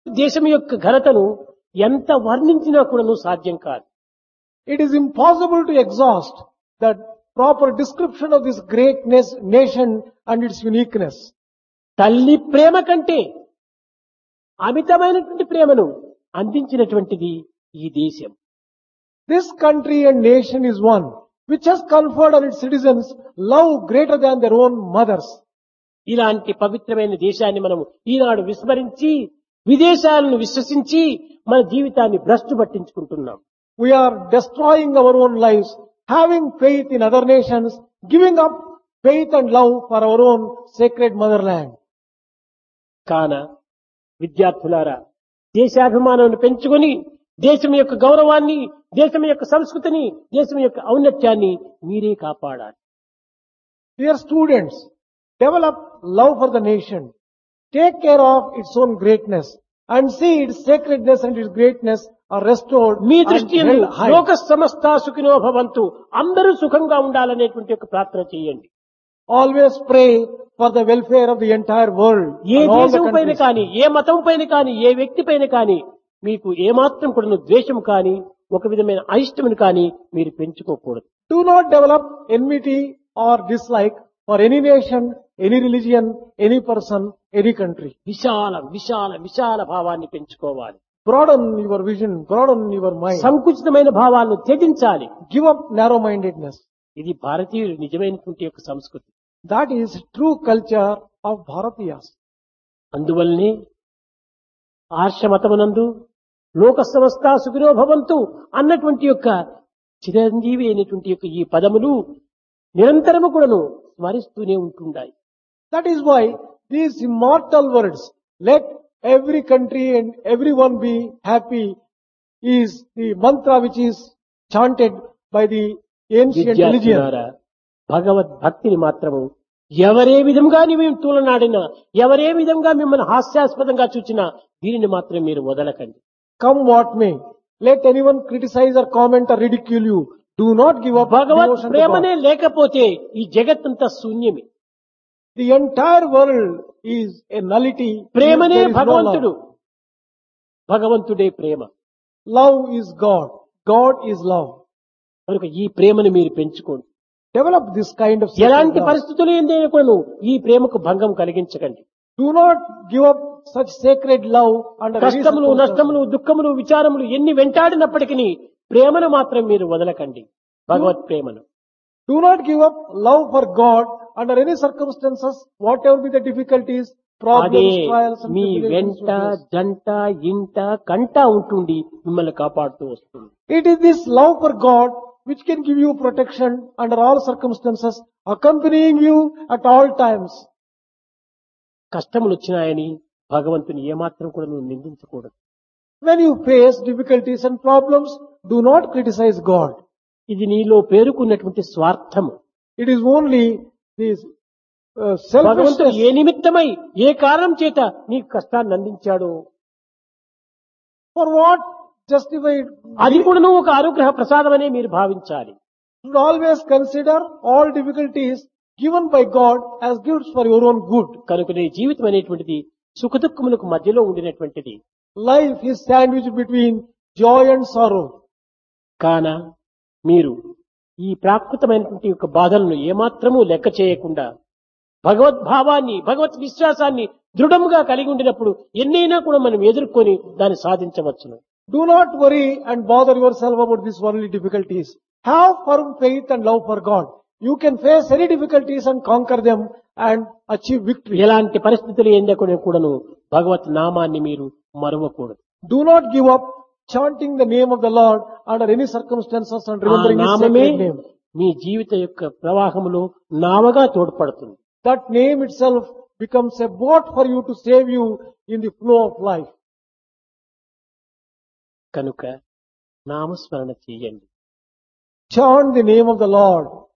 దేశం యొక్క ఘనతను ఎంత వర్ణించినా కూడాను సాధ్యం కాదు It is impossible to exhaust the proper description of this great nas- nation and its uniqueness. తల్లి ప్రేమ కంటే అమితమైనటువంటి ప్రేమను అందించినటువంటిది ఈ దేశం This country and nation is one which has conferred on its citizens love greater than their own mothers. ఇలాంటి పవిత్రమైన దేశాన్ని మనం ఈనాడు విస్మరించి విదేశాలను విశ్వసించి మన జీవితాన్ని భ్రష్టు పట్టించుకుంటున్నాం We are destroying our own lives, having faith in other nations, giving up faith and love for our own sacred motherland. కాన విద్యార్థులారా దేశాభిమానాన్ని పెంచుకొని దేశం యొక్క గౌరవాన్ని దేశం యొక్క సంస్కృతిని దేశం యొక్క ఔన్నత్యాన్ని మీరే కాపాడాలి Dear students, develop love for the nation. Take care of its own greatness and see its sacredness and its greatness are restored me and దృష్టి held high. లోక సమస్త సుఖినో భవంతు అందరూ సుఖంగా ఉండాలనేటువంటి ఒక ప్రార్థన చేయండి Always pray for the welfare of the entire world. A and all the దేశం పైన countries. కానీ ఏ మతం పైన కానీ ఏ వ్యక్తి పైన కానీ మీకు ఏమాత్రం కూడా ద్వేషం కానీ ఒక విధమైన అయిష్టమును కానీ మీరు పెంచుకోకూడదు Do not develop enmity or dislike for any nation, any religion, any person, any country. విశాల విశాల విశాల భావాన్ని పెంచుకోవాలి Broaden your vision, broaden your mind. సంకుచితమైన భావాలను త్యజించాలి Give up narrow-mindedness. ఇది భారతీయులు నిజమైనటువంటి యొక్క సంస్కృతి That is true culture of Bharatiyas. అందువల్లనే ఆర్ష మతమునందు లోక సమస్త సుఖినో భవంతు అన్నటువంటి యొక్క చిరంజీవి అయినటువంటి యొక్క ఈ పదములు నిరంతరము కూడాను స్మరిస్తూనే ఉంటుండాయి That is why these immortal words, let every country and everyone be happy, is the mantra which is chanted by the ancient religion. విద్యార్థులారా భగవద్భక్తిని మాత్రము ఎవరే విధంగా మేము తూలనాడినా ఎవరే విధంగా మిమ్మల్ని హాస్యాస్పదంగా చూచినా దీనిని మాత్రం మీరు వదలకండి Come what may. Let anyone criticize or comment or ridicule you. Do not give up Bhagwat devotion to ప్రేమనే God. లేకపోతే ఈ జగత్తంతా శూన్యమే The entire world is a nullity. ప్రేమనే There is no భగవంతుడు love. భగవంతుడే ప్రేమ Love is God. God is love. కనుక ఈ ప్రేమను మీరు పెంచుకోండి Develop this kind of sacred ఎలాంటి love. పరిస్థితులు ఏందైనా కూడా ఈ ప్రేమకు భంగం కలిగించకండి Do not give up such sacred love under any కష్టములు circumstances. నష్టములు దుఃఖములు విచారములు ఎన్ని వెంటాడినప్పటికీ ప్రేమను మాత్రం మీరు వదలకండి భగవత్ ప్రేమను Do not give up love for God under any circumstances, whatever be the difficulties, అదే problems, trials and me tribulations. వెంట you face. జంట ఇంట కంట ఉంటుండి మిమ్మల్ని కాపాడుతూ వస్తుంది It is this love for God which can give you protection under all circumstances, accompanying you at all times. కష్టములు వచ్చినాయని భగవంతుని ఏమాత్రం కూడా నువ్వు నిందించకూడదు When you face difficulties and problems, do not criticize God. ఇది నీలో పేరుకున్నటువంటి స్వార్థము It is only this uh, భగవంతుడు selfishness. ఏ నిమిత్తమై ఏ కారణం చేత నీకు కష్టాన్ని అందించాడో For what justified? అది కూడా నువ్వు ఒక అనుగ్రహ ప్రసాదమనే మీరు భావించాలి should always consider all difficulties given by God as gifts for your own good. కనుక నీ జీవితం అనేటువంటిది సుఖదుఖములకు మధ్యలో ఉండినటువంటిది Life is sandwiched between joy and sorrow. కాన మీరు ఈ ప్రాకృతమైనటువంటి యొక్క బాధలను ఏమాత్రమూ లెక్క చేయకుండా భగవద్భావాన్ని భగవత్ విశ్వాసాన్ని దృఢముగా కలిగి ఉండినప్పుడు ఎన్నైనా కూడా మనం ఎదుర్కొని దాన్ని సాధించవచ్చును Do not worry and bother yourself about these worldly difficulties. Have firm faith and love for God. You can face any difficulties and conquer them and achieve victory. ఎలాంటి పరిస్థితులు ఏందకుండా కూడాను భగవత్ నామాన్ని మీరు మరవకూడదు Do not give up chanting the name of the Lord under any circumstances and ఆ remembering His నామమే sacred name. మీ జీవిత యొక్క ప్రవాహములో నావగా తోడ్పడుతుంది That name itself becomes a boat for you to save you in the flow of life. కనుక నామస్మరణ చేయండి Chant the name of the Lord.